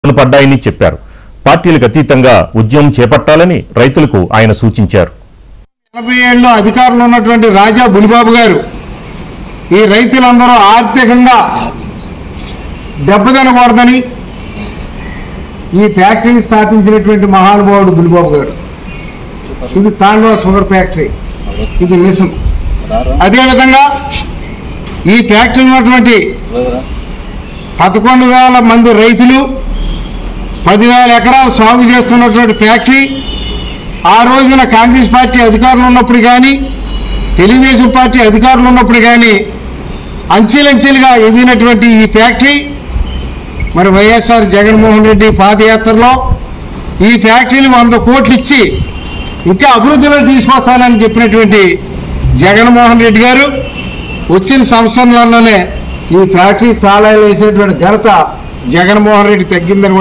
ఇబ్బందులు పడ్డాయని చెప్పారు పార్టీలకు అతీతంగా ఉద్యమం చేపట్టాలని రైతులకు ఆయన సూచించారు ఎనభై ఏళ్ళలో అధికారంలో ఉన్నటువంటి రాజా బులిబాబు గారు ఈ రైతులందరూ ఆర్థికంగా దెబ్బతినకూడదని ఈ ఫ్యాక్టరీని స్థాపించినటువంటి మహానుభావుడు బులిబాబు గారు ఇది తాండవ షుగర్ ఫ్యాక్టరీ ఇది మిషన్ అదేవిధంగా ఈ ఫ్యాక్టరీ ఉన్నటువంటి పదకొండు వేల మంది రైతులు పదివేల ఎకరాలు సాగు చేస్తున్నటువంటి ఫ్యాక్టరీ ఆ రోజున కాంగ్రెస్ పార్టీ అధికారంలో ఉన్నప్పుడు కానీ తెలుగుదేశం పార్టీ అధికారంలో ఉన్నప్పుడు కానీ అంచెలంచెలుగా ఎదిగినటువంటి ఈ ఫ్యాక్టరీ మరి వైఎస్ఆర్ జగన్మోహన్ రెడ్డి పాదయాత్రలో ఈ ఫ్యాక్టరీని వంద కోట్లు ఇచ్చి ఇంకా అభివృద్ధిలో తీసుకొస్తానని చెప్పినటువంటి జగన్మోహన్ రెడ్డి గారు వచ్చిన సంవత్సరంలోనే ఈ ఫ్యాక్టరీ తాళాలు వేసినటువంటి ఘనత జగన్మోహన్ రెడ్డి తగ్గిందని